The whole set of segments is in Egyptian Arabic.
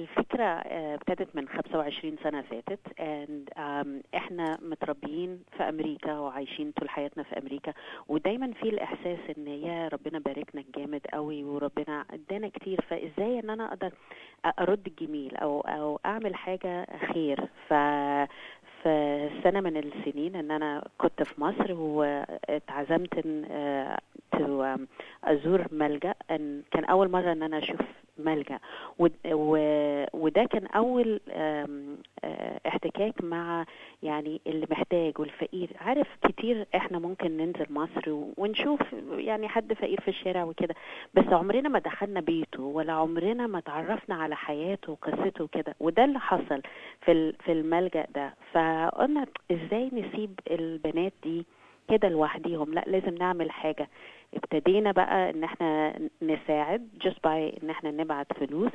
الفكرة آه، ابتدت من 25 سنة فاتت and um, احنا متربيين في امريكا وعايشين طول حياتنا في امريكا ودايما في الاحساس ان يا ربنا باركنا جامد قوي وربنا ادانا كتير فازاي ان انا اقدر ارد الجميل او او اعمل حاجة خير ف في سنة من السنين ان انا كنت في مصر واتعزمت ان آه، to um, ازور ملجأ ان كان اول مرة ان انا اشوف ملجأ ود- و- وده كان اول آم، آه، احتكاك مع يعني اللي محتاج والفقير عارف كتير احنا ممكن ننزل مصر و- ونشوف يعني حد فقير في الشارع وكده بس عمرنا ما دخلنا بيته ولا عمرنا ما تعرفنا على حياته وقصته وكده وده اللي حصل في ال- في الملجأ ده فقلنا ازاي نسيب البنات دي كده لوحديهم لا لازم نعمل حاجة ابتدينا بقى ان احنا نساعد just by ان احنا نبعت فلوس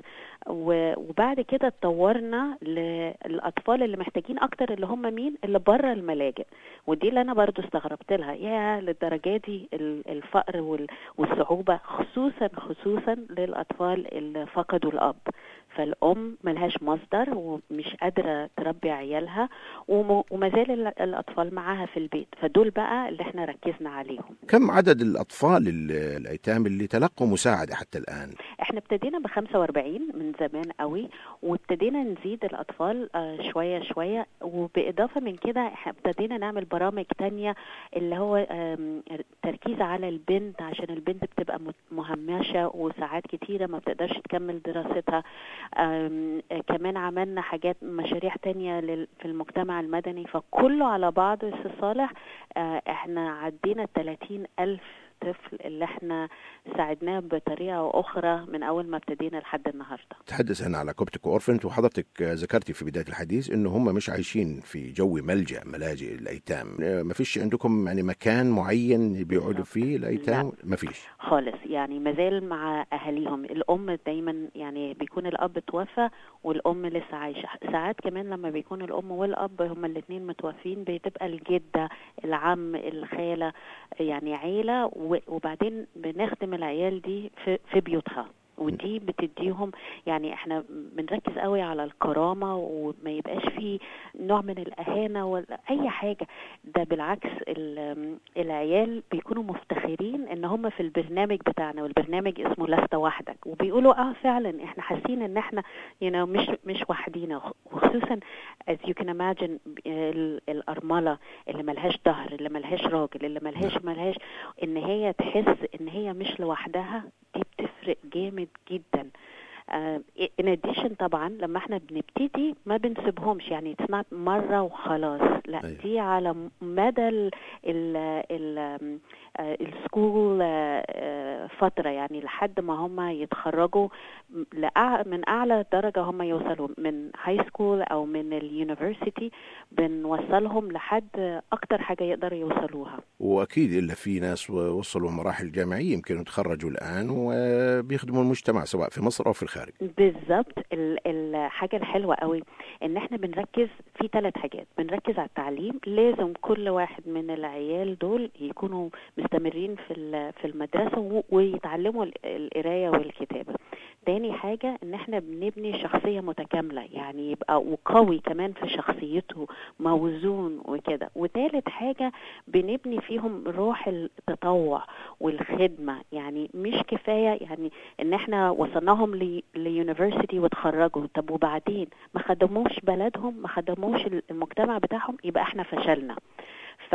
و- وبعد كده اتطورنا للاطفال اللي محتاجين اكتر اللي هم مين اللي بره الملاجئ ودي اللي انا برضو استغربت لها يا للدرجه دي ال- الفقر وال- والصعوبه خصوصا خصوصا للاطفال اللي فقدوا الاب فالام ملهاش مصدر ومش قادره تربي عيالها وم- وما زال ال- الاطفال معاها في البيت فدول بقى اللي احنا ركزنا عليهم كم عدد الأطفال ال- الأيتام اللي تلقوا مساعدة حتى الآن احنا ابتدينا ب 45 من زمان قوي وابتدينا نزيد الاطفال آه، شويه شويه وباضافه من كده احنا ابتدينا نعمل برامج تانية اللي هو آم، تركيز على البنت عشان البنت بتبقى مت- مهمشه وساعات كتيره ما بتقدرش تكمل دراستها آم، آه، كمان عملنا حاجات مشاريع تانية لل- في المجتمع المدني فكله على بعضه يا أستاذ صالح آه، احنا عدينا 30 ألف طفل اللي احنا ساعدناه بطريقة أو أخرى من أول ما ابتدينا لحد النهاردة تحدث هنا على كوبتك وأورفنت وحضرتك ذكرتي في بداية الحديث إنه هم مش عايشين في جو ملجأ ملاجئ الأيتام ما فيش عندكم يعني مكان معين بيقعدوا فيه الأيتام ما فيش خالص يعني مازال مع أهاليهم الأم دايما يعني بيكون الأب توفى والأم لسه عايشة ساعات كمان لما بيكون الأم والأب هما الاتنين متوفين بتبقى الجدة العم الخالة يعني عيلة و- وبعدين بنخدم العيال دي في, في بيوتها ودي بتديهم يعني احنا بنركز قوي على الكرامة وما يبقاش فيه نوع من الأهانة ولا أي حاجة ده بالعكس ال- العيال بيكونوا مفتخرين ان هم في البرنامج بتاعنا والبرنامج اسمه لست وحدك وبيقولوا اه فعلا احنا حاسين ان احنا you know مش مش وحدينا وخصوصا as you can imagine ال- الأرملة اللي ملهاش ظهر اللي ملهاش راجل اللي ملهاش ملهاش ان هي تحس ان هي مش لوحدها دي بتفرق جامد جدا آه، in addition طبعا لما احنا بنبتدي ما بنسيبهمش يعني it's not مرة وخلاص لا أيوة. دي على مدى ال ال ال آه، السكول آه، آه، فترة يعني لحد ما هم يتخرجوا م- لأع- من أعلى درجة هم يوصلوا من هاي سكول أو من اليونيفرسيتي بنوصلهم لحد أكتر حاجة يقدروا يوصلوها وأكيد إلا في ناس وصلوا مراحل جامعية يمكن يتخرجوا الآن وبيخدموا المجتمع سواء في مصر أو في الخارج بالظبط ال- الحاجة الحلوة قوي ان احنا بنركز في ثلاث حاجات بنركز على التعليم لازم كل واحد من العيال دول يكونوا مستمرين في ال- في المدرسة و- ويتعلموا ال- القراية والكتابة تاني حاجة ان احنا بنبني شخصية متكاملة يعني يبقى وقوي كمان في شخصيته موزون وكده وتالت حاجة بنبني فيهم روح التطوع والخدمة يعني مش كفاية يعني ان احنا وصلناهم ل- ليونيفرسيتي وتخرجوا طب وبعدين ما خدموش بلدهم ما خدموش المجتمع بتاعهم يبقى احنا فشلنا ف...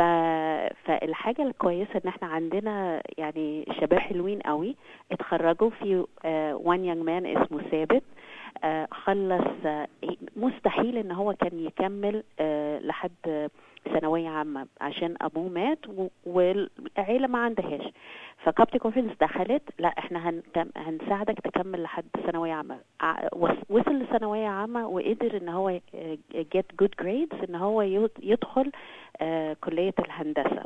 فالحاجة الكويسة ان احنا عندنا يعني شباب حلوين قوي اتخرجوا في وان يونج مان اسمه ثابت آه، خلص آه، مستحيل ان هو كان يكمل آه، لحد ثانوية عامة عشان ابوه مات و- والعيلة ما عندهاش فكابتن كونفرنس دخلت لا احنا هن... هنساعدك تكمل لحد ثانوية عامة ع- وص- وصل لثانوية عامة وقدر ان هو get good grades ان هو يد- يدخل آه، كلية الهندسة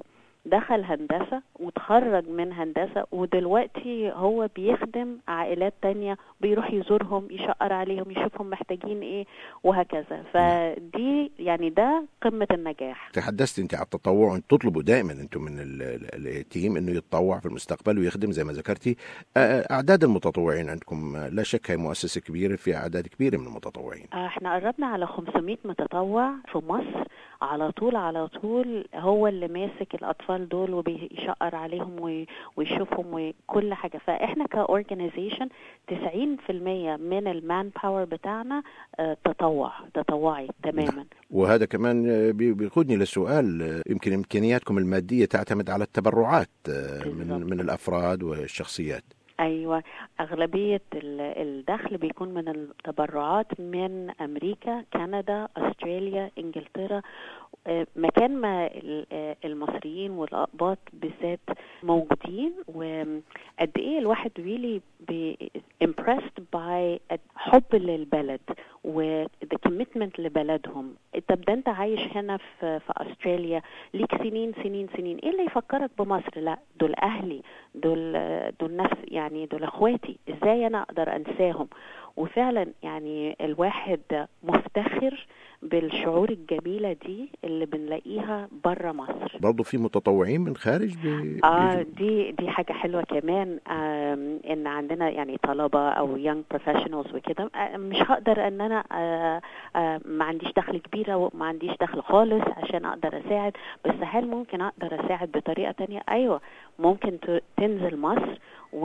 دخل هندسة وتخرج من هندسة ودلوقتي هو بيخدم عائلات تانية بيروح يزورهم يشقر عليهم يشوفهم محتاجين ايه وهكذا فدي يعني ده قمة النجاح تحدثت انت على التطوع انت تطلبوا دائما انتم من ال- ال- التيم انه يتطوع في المستقبل ويخدم زي ما ذكرتي آه، اعداد المتطوعين عندكم آه، لا شك هي مؤسسه كبيره في اعداد كبيره من المتطوعين آه، احنا قربنا على 500 متطوع في مصر على طول على طول هو اللي ماسك الاطفال دول وبيشقر عليهم وي- ويشوفهم وكل حاجه فاحنا كاورجنايزيشن 90% من المان باور بتاعنا آه، تطوع تطوعي تماما وهذا كمان آه، بي- بيقودني للسؤال آه، يمكن امكانياتكم الماديه تعتمد على التبرعات آه، من بالضبط. من الافراد والشخصيات ايوه اغلبيه ال- الدخل بيكون من التبرعات من امريكا كندا استراليا انجلترا آه، مكان ما ال- آه، المصريين والاقباط بالذات موجودين وقد ايه الواحد really be impressed by حب للبلد و the commitment لبلدهم طب ده انت عايش هنا في في استراليا ليك سنين سنين سنين ايه اللي يفكرك بمصر لا دول اهلي دول دول ناس يعني دول اخواتي ازاي انا اقدر انساهم وفعلا يعني الواحد مفتخر بالشعور الجميلة دي اللي بنلاقيها بره مصر برضه في متطوعين من خارج بي... اه بيجوا؟ دي دي حاجه حلوه كمان آم، ان عندنا يعني طلبه او young professionals وكده آه، مش هقدر ان انا آه، آه، ما عنديش دخل كبيره وما عنديش دخل خالص عشان اقدر اساعد بس هل ممكن اقدر اساعد بطريقه تانية ايوه ممكن ت- تنزل مصر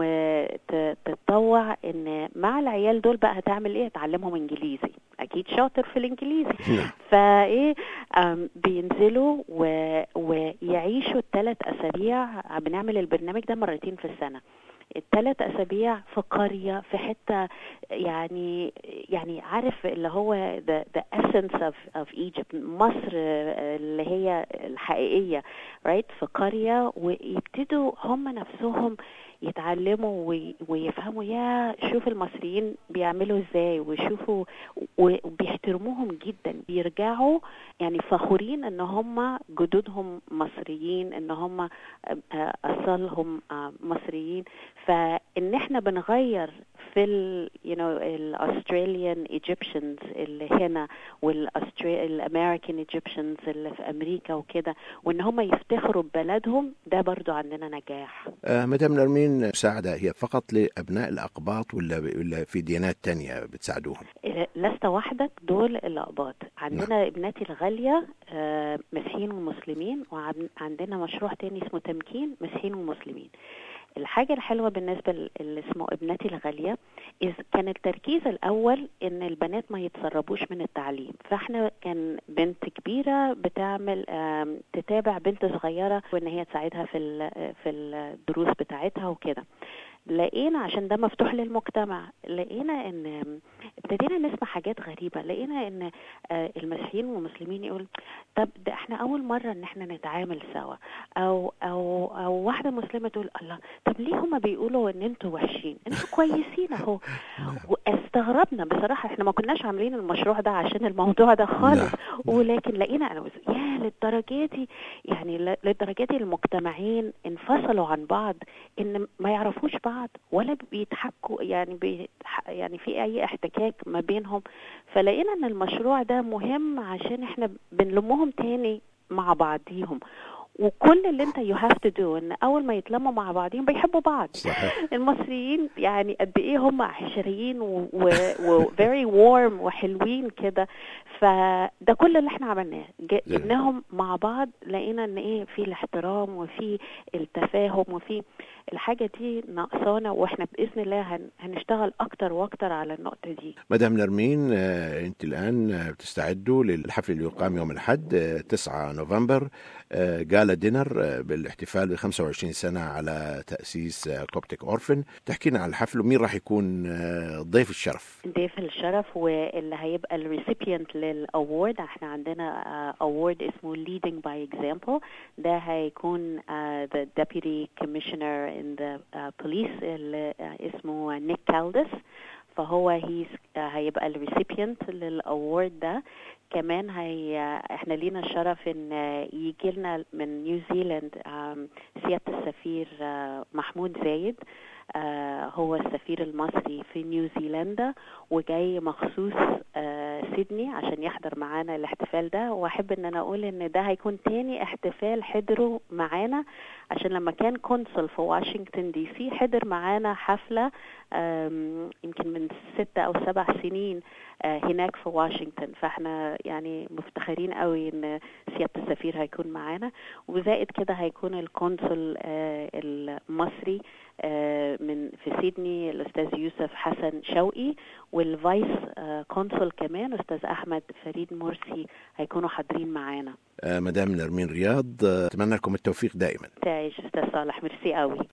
وتتطوع ان مع العيال دول بقى هتعمل ايه تعلمهم انجليزي اكيد شاطر في الانجليزي نعم. فايه آم، بينزلوا و... ويعيشوا الثلاث اسابيع بنعمل البرنامج ده مرتين في السنه الثلاث اسابيع في قريه في حته يعني يعني عارف اللي هو the, the essence of, of Egypt مصر آه، اللي هي الحقيقيه right في قريه ويبتدوا هم نفسهم يتعلموا وي- ويفهموا يا شوف المصريين بيعملوا ازاي ويشوفوا وبيحترموهم جدا بيرجعوا يعني فخورين ان هم جدودهم مصريين ان هم آه، آه، اصلهم آه، مصريين فان احنا بنغير في ال you know الاستراليان ايجيبشنز اللي هنا والامريكان ايجيبشنز اللي في امريكا وكده وان هم يفتخروا ببلدهم ده برضو عندنا نجاح آه مدام نرمين مساعدة هي فقط لأبناء الأقباط ولا ولا في ديانات تانية بتساعدوهم؟ لست وحدك دول الأقباط عندنا ابنتي الغالية آه، مسيحيين ومسلمين وعندنا مشروع تاني اسمه تمكين مسيحيين ومسلمين الحاجة الحلوة بالنسبة ل- اللي اسمه ابنتي الغالية إذ كان التركيز الأول إن البنات ما يتسربوش من التعليم فاحنا كان بنت كبيرة بتعمل آم، تتابع بنت صغيرة وإن هي تساعدها في ال- في الدروس بتاعتها وكده لقينا عشان ده مفتوح للمجتمع لقينا ان ابتدينا نسمع حاجات غريبه لقينا ان آه، المسيحيين والمسلمين يقول طب ده احنا اول مره ان احنا نتعامل سوا او او او واحده مسلمه تقول الله طب ليه هما بيقولوا ان انتوا وحشين انتوا كويسين اهو واستغربنا بصراحه احنا ما كناش عاملين المشروع ده عشان الموضوع ده خالص ولكن لقينا انا وز- يا للدرجه دي يعني ل- للدرجه دي المجتمعين انفصلوا عن بعض ان ما يعرفوش بعض ولا بيتحكوا يعني بيتح يعني في اي احتكاك ما بينهم فلقينا ان المشروع ده مهم عشان احنا بنلمهم تاني مع بعضيهم وكل اللي انت يو هاف تو دو ان اول ما يتلموا مع بعضهم بيحبوا بعض صحيح المصريين يعني قد ايه هم عشريين و, و, و very warm وحلوين كده فده كل اللي احنا عملناه ج- جبناهم مع بعض لقينا ان ايه في الاحترام وفي التفاهم وفي الحاجة دي ناقصانا واحنا بإذن الله هن هنشتغل أكتر وأكتر على النقطة دي مدام نرمين آه، أنت الآن آه، بتستعدوا للحفل اللي يقام يوم الأحد آه، 9 نوفمبر آه، جالا دينر آه، بالاحتفال ب 25 سنة على تأسيس آه، كوبتيك أورفن تحكينا عن الحفل ومين راح يكون آه، ضيف الشرف ضيف الشرف واللي هيبقى الريسيبيانت للأوورد احنا عندنا أوورد اسمه leading by example ده هيكون uh, the deputy commissioner in the uh, police اللي uh, اسمه نيك كالدس فهو هي هيبقى الريسيبيانت للاورد ده كمان هي احنا لينا الشرف ان يجي لنا من نيوزيلاند آم، سياده السفير آه، محمود زايد آه، هو السفير المصري في نيوزيلندا وجاي مخصوص آه، سيدني عشان يحضر معانا الاحتفال ده واحب ان انا اقول ان ده هيكون تاني احتفال حضره معانا عشان لما كان كونسل في واشنطن دي سي حضر معانا حفله آم، يمكن من ست او سبع سنين آه، هناك في واشنطن فاحنا يعني مفتخرين قوي ان سياده السفير هيكون معانا وزائد كده هيكون القنصل آه، المصري آه، من في سيدني الاستاذ يوسف حسن شوقي والفايس آه، قنصل كمان استاذ احمد فريد مرسي هيكونوا حاضرين معانا آه، مدام نرمين رياض آه، اتمنى لكم التوفيق دائما تعيش استاذ صالح ميرسي قوي